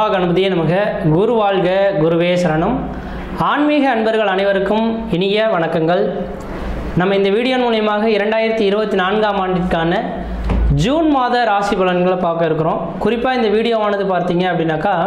கணபதியே நமக குரு வாழ்க குருவே சரணம் ஆன்மீக அன்பர்கள் அனைவருக்கும் இனிய வணக்கங்கள் நம்ம இந்த வீடியோ மூலியமாக இரண்டாயிரத்தி இருபத்தி நான்காம் ஆண்டிற்கான ஜூன் மாத ராசி பலன்களை பார்க்க இருக்கிறோம் குறிப்பாக இந்த வீடியோவானது பார்த்தீங்க அப்படின்னாக்கா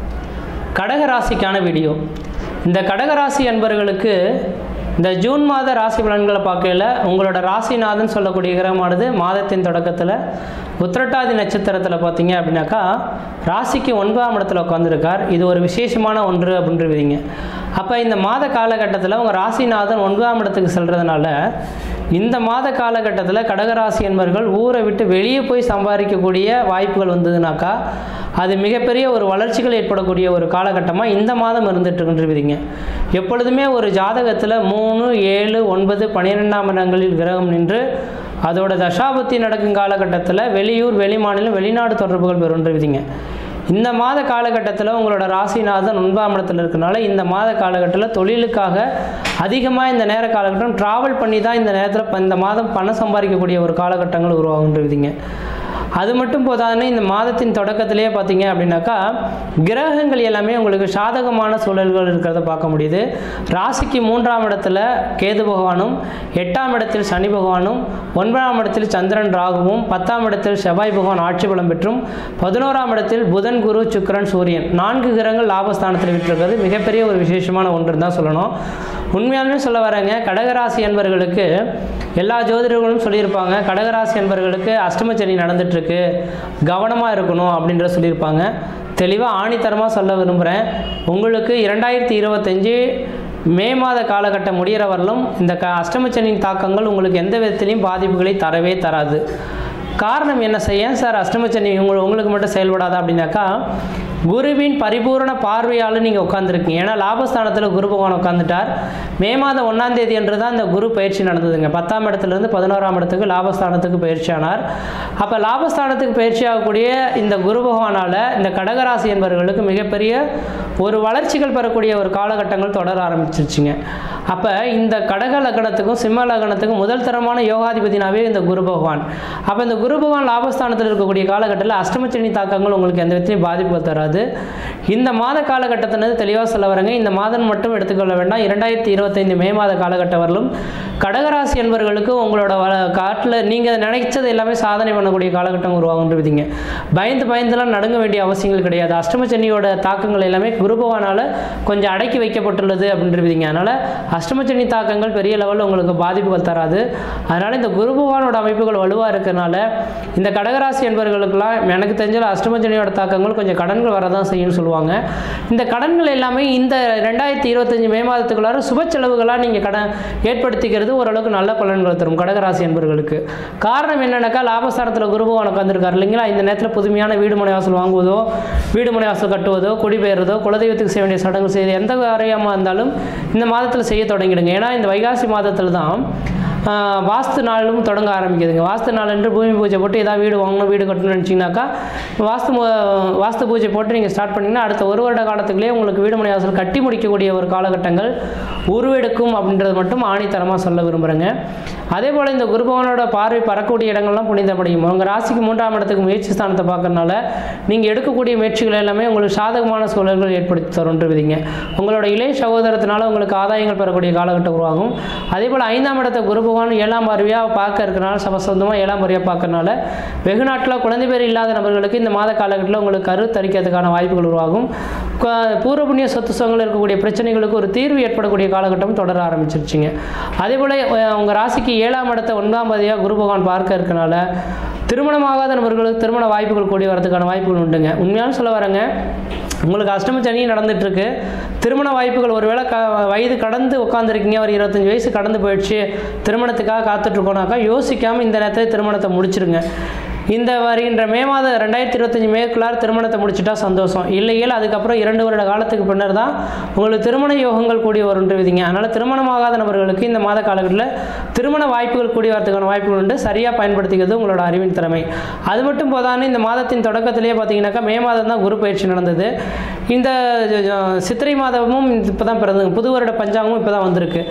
கடக ராசிக்கான வீடியோ இந்த கடகராசி அன்பர்களுக்கு இந்த ஜூன் மாத ராசி பலன்களை பார்க்கையில் உங்களோட ராசிநாதன் சொல்லக்கூடிய கிரகமானது மாதத்தின் தொடக்கத்தில் உத்திரட்டாதி நட்சத்திரத்தில் பார்த்தீங்க அப்படின்னாக்கா ராசிக்கு ஒன்பதாம் இடத்துல உட்காந்துருக்கார் இது ஒரு விசேஷமான ஒன்று அப்படின்றீங்க அப்போ இந்த மாத காலகட்டத்தில் உங்கள் ராசிநாதன் ஒன்பதாம் இடத்துக்கு செல்றதுனால இந்த மாத காலகட்டத்தில் கடகராசி என்பவர்கள் ஊரை விட்டு வெளியே போய் சம்பாதிக்கக்கூடிய வாய்ப்புகள் வந்ததுனாக்கா அது மிகப்பெரிய ஒரு வளர்ச்சிகள் ஏற்படக்கூடிய ஒரு காலகட்டமாக இந்த மாதம் இருந்துட்டுருக்குன்றீங்க எப்பொழுதுமே ஒரு ஜாதகத்தில் மூணு ஏழு ஒன்பது பன்னிரெண்டாம் இடங்களில் கிரகம் நின்று அதோட தசாபத்தி நடக்கும் காலகட்டத்தில் வெளியூர் வெளிமாநிலம் வெளிநாடு தொடர்புகள் பெறுன்றவிதிங்க இந்த மாத காலகட்டத்தில் உங்களோட ராசிநாதன் ஒன்பதாம் இடத்துல இருக்கனால இந்த மாத காலகட்டத்தில் தொழிலுக்காக அதிகமாக இந்த நேர காலகட்டம் ட்ராவல் பண்ணி தான் இந்த நேரத்தில் இந்த மாதம் பணம் சம்பாதிக்கக்கூடிய ஒரு காலகட்டங்கள் உருவாகுன்றவிதிங்க அது மட்டும் போதாதுன்னு இந்த மாதத்தின் தொடக்கத்திலே பார்த்தீங்க அப்படின்னாக்கா கிரகங்கள் எல்லாமே உங்களுக்கு சாதகமான சூழல்கள் இருக்கிறத பார்க்க முடியுது ராசிக்கு மூன்றாம் இடத்துல கேது பகவானும் எட்டாம் இடத்தில் சனி பகவானும் ஒன்பதாம் இடத்தில் சந்திரன் ராகுவும் பத்தாம் இடத்தில் செவ்வாய் பகவான் ஆட்சி பலம் பெற்றும் பதினோராம் இடத்தில் புதன் குரு சுக்கிரன் சூரியன் நான்கு கிரகங்கள் லாபஸ்தானத்தில் விட்டிருக்கிறது மிகப்பெரிய ஒரு விசேஷமான ஒன்று தான் சொல்லணும் உண்மையாலுமே சொல்ல வரேங்க கடகராசி என்பவர்களுக்கு எல்லா ஜோதிடர்களும் சொல்லியிருப்பாங்க கடகராசி என்பவர்களுக்கு அஷ்டமச்சனி நடந்துட்டுருக்கு கவனமாக இருக்கணும் அப்படின்ற சொல்லியிருப்பாங்க தெளிவாக ஆணித்தரமாக சொல்ல விரும்புகிறேன் உங்களுக்கு இரண்டாயிரத்தி இருபத்தஞ்சி மே மாத காலகட்டம் முடிகிற வரலும் இந்த க அஷ்டமச்சனியின் தாக்கங்கள் உங்களுக்கு எந்த விதத்திலையும் பாதிப்புகளை தரவே தராது காரணம் என்ன செய்ய சார் அஷ்டமச்சனி உங்கள் உங்களுக்கு மட்டும் செயல்படாதா அப்படின்னாக்கா குருவின் பரிபூரண பார்வையால் நீங்கள் உட்காந்துருக்கீங்க ஏன்னா லாபஸ்தானத்தில் குரு பகவான் உட்காந்துட்டார் மே மாதம் ஒன்றாம் தேதி என்று தான் இந்த குரு பயிற்சி நடந்ததுங்க பத்தாம் இடத்துலேருந்து பதினோராம் இடத்துக்கு லாபஸ்தானத்துக்கு பயிற்சி ஆனார் அப்போ லாபஸ்தானத்துக்கு பயிற்சி ஆகக்கூடிய இந்த குரு பகவானால் இந்த கடகராசி என்பவர்களுக்கு மிகப்பெரிய ஒரு வளர்ச்சிகள் பெறக்கூடிய ஒரு காலகட்டங்கள் தொடர ஆரம்பிச்சிருச்சுங்க அப்போ இந்த கடக லக்னத்துக்கும் சிம்ம லக்னத்துக்கும் முதல் தரமான யோகாதிபதினாவே இந்த குரு பகவான் அப்போ இந்த குரு பகவான் லாபஸ்தானத்தில் இருக்கக்கூடிய காலகட்டத்தில் அஷ்டமச்சனி தாக்கங்கள் உங்களுக்கு எந்த விதத்திலையும் பாதிப்பு தராது இந்த மாத காலகட்டத்தினது தெளிவாக சொல்ல வரங்க இந்த மாதம் மட்டும் எடுத்துக்கொள்ள வேண்டாம் இரண்டாயிரத்தி இருபத்தைந்து மே மாத காலகட்டம் வரலும் கடகராசி என்பவர்களுக்கு உங்களோட வள காட்டில் நீங்கள் நினைச்சது எல்லாமே சாதனை பண்ணக்கூடிய காலகட்டம் உருவாகுன்றவிதிங்க பயந்து பயந்துலாம் நடுங்க வேண்டிய அவசியங்கள் கிடையாது அஷ்டமச்சனியோட தாக்கங்கள் எல்லாமே குருபவானால் கொஞ்சம் அடக்கி வைக்கப்பட்டுள்ளது அப்படின்றவிதிங்க அதனால் அஷ்டமச்சனி தாக்கங்கள் பெரிய லெவலில் உங்களுக்கு பாதிப்புகள் தராது அதனால் இந்த குரு பகவானோட அமைப்புகள் வலுவாக இருக்கிறனால இந்த கடகராசி என்பவர்களுக்கெல்லாம் எனக்கு தெரிஞ்ச அஷ்டமச்சனியோட தாக்கங்கள் கொஞ்சம் கடன்கள் வரதான் செய்யும்னு சொல்லுவாங்க இந்த கடன்கள் எல்லாமே இந்த ரெண்டாயிரத்தி இருபத்தஞ்சி மே மாதத்துக்குள்ளார சுப செலவுகளாக நீங்கள் கடன் ஏற்படுத்திக்கிறது ஓரளவுக்கு நல்ல பலன்களை தரும் கடகராசி என்பவர்களுக்கு காரணம் என்னென்னாக்கா லாபஸ்தானத்தில் குரு பகவான் உட்காந்துருக்காரு இல்லைங்களா இந்த நேரத்தில் புதுமையான வீடு மனை வாசல் வாங்குவதோ வீடு மனை வாசல் கட்டுவதோ குடிபெயர்றதோ குலதெய்வத்துக்கு செய்ய வேண்டிய சடங்கு செய்து எந்த காரியமாக இருந்தாலும் இந்த மாதத்தில் செய்ய தொடங்கிடுங்க ஏன்னா இந்த வைகாசி மாதத்தில் தான் ஆஹ், வாஸ்து நாளும் தொடங்க ஆரம்பிக்குதுங்க வாஸ்து நாள் என்று பூமி பூஜை போட்டு ஏதாவது வீடு வாங்கணும் வீடு கட்டணும்னு நினச்சிங்கனாக்கா வாஸ்து மு- வாஸ்து பூஜை போட்டு நீங்கள் ஸ்டார்ட் பண்ணிங்கன்னா அடுத்த ஒரு வருட காலத்துக்குள்ளேயே உங்களுக்கு வீடு மனை வாசல் கட்டி முடிக்கக்கூடிய ஒரு காலகட்டங்கள் உருவெடுக்கும் அப்படின்றது மட்டும் ஆணித்தரமாக சொல்ல விரும்புகிறேங்க அதே போல் இந்த குருபவனோட பார்வை பறக்கக்கூடிய இடங்கள்லாம் புனிதப்படையும் உங்கள் ராசிக்கு மூன்றாம் இடத்துக்கு முயற்சி ஸ்தானத்தை பார்க்கறனால நீங்கள் எடுக்கக்கூடிய முயற்சிகள் எல்லாமே உங்களுக்கு சாதகமான சூழல்கள் ஏற்படுத்தி தருன்றவிதிங்க உங்களோட இளைய சகோதரத்தினால உங்களுக்கு ஆதாயங்கள் பெறக்கூடிய காலகட்டம் உருவாகும் அதே போல் ஐந்தாம் இடத்தை குரு பகவான் ஏழாம் பார்வையாக பார்க்க இருக்கிறனால சமசந்தமாக ஏழாம் பார்வையாக பார்க்கறனால வெகு நாட்டில் குழந்தை பேர் இல்லாத நபர்களுக்கு இந்த மாத காலகட்டத்தில் உங்களுக்கு கரு தரிக்கிறதுக்கான வாய்ப்புகள் உருவாகும் கு- பூர்வ புண்ணிய சொத்து சுகங்கள் இருக்கக்கூடிய பிரச்சனைகளுக்கு ஒரு தீர்வு ஏற்படக்கூடிய காலகட்டம் தொடர ஆரம்பிச்சிருச்சுங்க அதே போல் உங்கள் ராசிக்கு ஏழாம் இடத்தை ஒன்பதாம் பதியாக குரு பகவான் பார்க்க இருக்கனால திருமணமாகாத நபர்களுக்கு திருமண வாய்ப்புகள் கூடி வரதுக்கான வாய்ப்புகள் உண்டுங்க உண்மையான சொல்ல வரேங்க உங்களுக்கு அஷ்டம சனி நடந்துட்டு இருக்கு திருமண வாய்ப்புகள் ஒருவேளை க வயது கடந்து உட்காந்துருக்கீங்க ஒரு இருபத்தஞ்சி வயசு கடந்து போயிடுச்சு திருமணத்துக்காக காத்துட்டு இருக்கோம்னாக்கா யோசிக்காமல் இந்த நேரத்தில் திருமணத்தை முடிச்சிருங்க இந்த வருகின்ற மே மாதம் ரெண்டாயிரத்தி இருபத்தஞ்சி மேற்குள்ளார் திருமணத்தை முடிச்சிட்டா சந்தோஷம் இல்லையேல் அதுக்கப்புறம் இரண்டு வருட காலத்துக்கு பின்னர் தான் உங்களுக்கு திருமண யோகங்கள் கூடி வரும்ன்று விதிங்க அதனால் திருமணமாகாத நபர்களுக்கு இந்த மாத காலகட்டத்தில் திருமண வாய்ப்புகள் கூடி வரதுக்கான வாய்ப்புகள் உண்டு சரியாக பயன்படுத்திக்கிறது உங்களோட அறிவின் திறமை அது மட்டும் போதான்னு இந்த மாதத்தின் தொடக்கத்திலேயே பார்த்தீங்கன்னாக்கா மே மாதம் தான் குரு பயிற்சி நடந்தது இந்த அஹ், சித்திரை மாதமும் இப்போ தான் பிறந்தது புது வருட பஞ்சாங்கமும் இப்போ தான் வந்திருக்கு அப்போ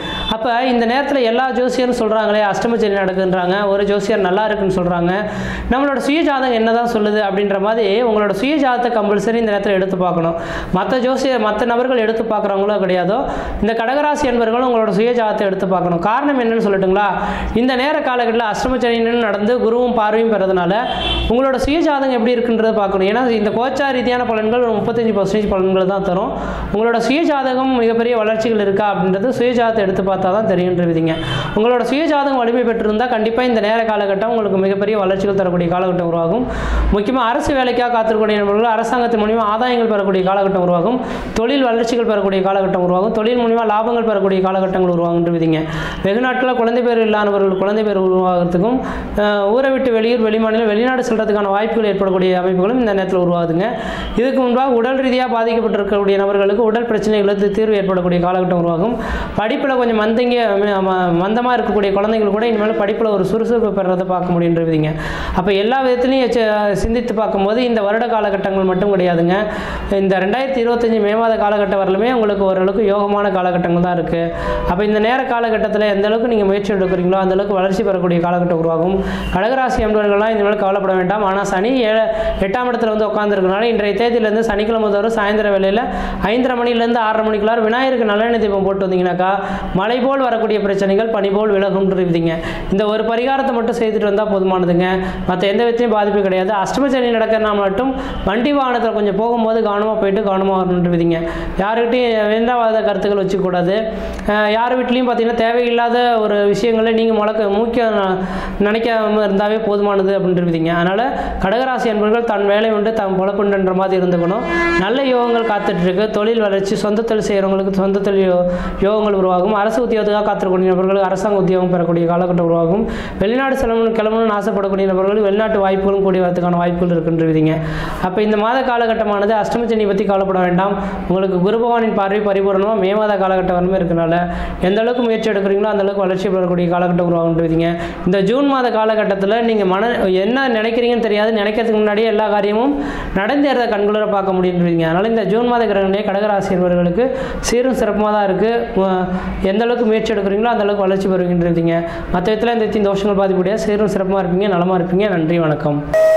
அப்போ இந்த நேரத்தில் எல்லா ஜோசியரும் சொல்கிறாங்களே அஷ்டம சனி நடக்குன்றாங்க ஒரு ஜோசியர் நல்லா இருக்குன்னு சொல்கிறாங்க நம்மளோட சுய ஜாதகம் என்ன தான் சொல்லுது அப்படின்ற மாதிரி உங்களோட சுய ஜாதகத்தை கம்பல்சரி இந்த நேரத்தில் எடுத்து பார்க்கணும் மற்ற ஜோசியர் மற்ற நபர்கள் எடுத்து பார்க்குறவங்களோ கிடையாதோ இந்த கடகராசி என்பவர்களும் உங்களோட சுய ஜாதகத்தை எடுத்து பார்க்கணும் காரணம் என்னன்னு சொல்லட்டுங்களா இந்த நேர காலகட்டத்தில் அஷ்டம சனி நடந்து குருவும் பார்வையும் பெறதுனால உங்களோட சுய ஜாதகம் எப்படி இருக்குன்றதை பார்க்கணும் ஏன்னா இந்த கோச்சா ரீதியான பலன்கள் ஒரு முப்பத்தஞ்சு பர்சன்டேஜ் பலன்கள் தான் தரும் உங்களோட சுய ஜாதகம் மிகப்பெரிய வளர்ச்சிகள் இருக்கா அப்படின்றது சுய ஜாதகத்தை எடுத்து பார்த்தா தான் தெரியுன்றவிதிங்க உங்களோட சுய ஜாதகம் வலிமை பெற்றிருந்தால் கண்டிப்பாக இந்த நேர காலகட்டம் உங்களுக்கு மிகப்பெரிய வளர்ச்சிகள் தரக்கூடிய காலகட்டம் உருவாகும் முக்கியமாக அரசு வேலைக்காக காத்திருக்கக்கூடிய நபர்கள் அரசாங்கத்தின் மூலியமாக ஆதாயங்கள் பெறக்கூடிய காலகட்டம் உருவாகும் தொழில் வளர்ச்சிகள் பெறக்கூடிய காலகட்டம் உருவாகும் தொழில் மூலியமாக லாபங்கள் பெறக்கூடிய காலகட்டங்கள் உருவாகுன்றவிதிங்க வெகு நாட்களில் குழந்தை பேர் இல்லாதவர்கள் குழந்தை பேர் உருவாகிறதுக்கும் அஹ், ஊரை விட்டு வெளியூர் வெளிமாநிலம் வெளிநாடு செல்றதுக்கான வாய்ப்புகள் ஏற்படக்கூடிய அமைப்புகளும் இந்த நேரத்தில் உருவாகுதுங்க இதுக்கு முன்பாக உடல் ரீதியாக பாதிக்கப்பட்டிருக்கக்கூடிய நபர்களுக்கு உடல் பிரச்சனைகளுக்கு தீர்வு ஏற்படக்கூடிய காலகட்டம் உருவாகும் படிப்பில் கொஞ்சம் மந்தங்க மந்தமாக இருக்கக்கூடிய குழந்தைகள் கூட இனிமேல் படிப்பில் ஒரு சுறுசுறுப்பு பெறதை பார்க்க முடியுன்றவிதிங்க அப்போ எல்லா விதத்துலையும் எச்ச- சிந்தித்து பார்க்கும்போது இந்த வருட காலகட்டங்கள் மட்டும் கிடையாதுங்க இந்த ரெண்டாயிரத்தி இருபத்தஞ்சி மே மாத காலகட்டம் வரலுமே உங்களுக்கு ஓரளவுக்கு யோகமான காலகட்டங்கள் தான் இருக்குது அப்போ இந்த நேர காலகட்டத்தில் எந்த அளவுக்கு நீங்கள் முயற்சி எடுக்கிறீங்களோ அந்த அளவுக்கு வளர்ச்சி பெறக்கூடிய காலகட்டம் உருவாகும் கடகராசி என்பவர்கள்லாம் இனிமேல் கவலைப்பட வேண்டாம் ஆனால் சனி ஏழு எட்டாம் இடத்துல வந்து உட்காந்துருக்கனால இன்றைய தேதியிலேருந்து சனிக்கிழமை தோறும் சாயந்தர வேளையில் ஐந்தரை மணிலேருந்து ஆறரை மணிக்குள்ளார விநாயகருக்கு நல்லெண்ணெய் தீபம் போட்டு வந்தீங்கன்னாக்கா மழை போல் வரக்கூடிய பிரச்சனைகள் பனி போல் விலகுன்றிருந்தீங்க இந்த ஒரு பரிகாரத்தை மட்டும் செய்துட்டு வந்தால் போதுமானதுங்க மற்ற எந்த விதத்தையும் பாதிப்பு கிடையாது அஷ்டமச்சனி நடக்கிறனா மட்டும் வண்டி வாகனத்தில் கொஞ்சம் போகும்போது கவனமாக போயிட்டு கவனமாக வரணுன்றவிதிங்க யாருக்கிட்டையும் வேண்டாத கருத்துக்கள் வச்சுக்கூடாது அஹ் யார் வீட்லேயும் பார்த்தீங்கன்னா தேவையில்லாத ஒரு விஷயங்களை நீங்கள் முழக்க மூக்க ந- நினைக்காம இருந்தாவே போதுமானது அப்படின்றவிதிங்க அதனால் கடகராசி என்பவர்கள் தன் வேலை உண்டு தன் பொழப்புண்டுன்ற மாதிரி இருந்துக்கணும் நல்ல யோகங்கள் காத்துட்டு இருக்கு தொழில் வளர்ச்சி சொந்த தொழில் செய்கிறவங்களுக்கு சொந்த தொழில் யோ- யோகங்கள் உருவாகும் அரசு உத்தியோகத்துக்காக காத்திருக்கக்கூடிய நபர்களுக்கு அரசாங்க உத்தியோகம் பெறக்கூடிய காலகட்டம் உருவாகும் வெளிநாடு செலவு கிளம்பணும்னு ஆசைப்படக்கூடிய நபர்களுக்கு வெளிநாட்டு வாய்ப்புகளும் கூடி வரதுக்கான வாய்ப்புகள் இருக்குன்றவிதிங்க அப்போ இந்த மாத காலகட்டமானது அஷ்டமச்சனி பற்றி கவலைப்பட வேண்டாம் உங்களுக்கு குரு பகவானின் பார்வை பரிபூரணமாக மே மாத காலகட்டம் வரமே இருக்கனால எந்த அளவுக்கு முயற்சி எடுக்கிறீங்களோ அந்த அளவுக்கு வளர்ச்சி பெறக்கூடிய காலகட்டம் உருவாகுன்றவிதிங்க இந்த ஜூன் மாத காலகட்டத்தில் நீங்கள் மன என்ன நினைக்கிறீங்கன்னு தெரியாது நினைக்கிறதுக்கு முன்னாடியே எல்லா காரியமும் நடந்தேறத கண்குளிர பார்க்க முடியுன்றீங்க அதனால் இந்த ஜூன் மாத கிரகங்களே கடகராசி என்பவர்களுக்கு சீரும் சிறப்புமாக தான் இருக்குது எந்த அளவுக்கு முயற்சி எடுக்கிறீங்களோ அந்த அளவுக்கு வளர்ச்சி பெறுகின்றீங்க மற்ற விதத்தில் இந்த தோஷங்கள் பாதிப்புடைய சீரும் சிறப்பாக இருப்பீங்க நலமாக இருப்பீங்க நன்றி வணக்கம்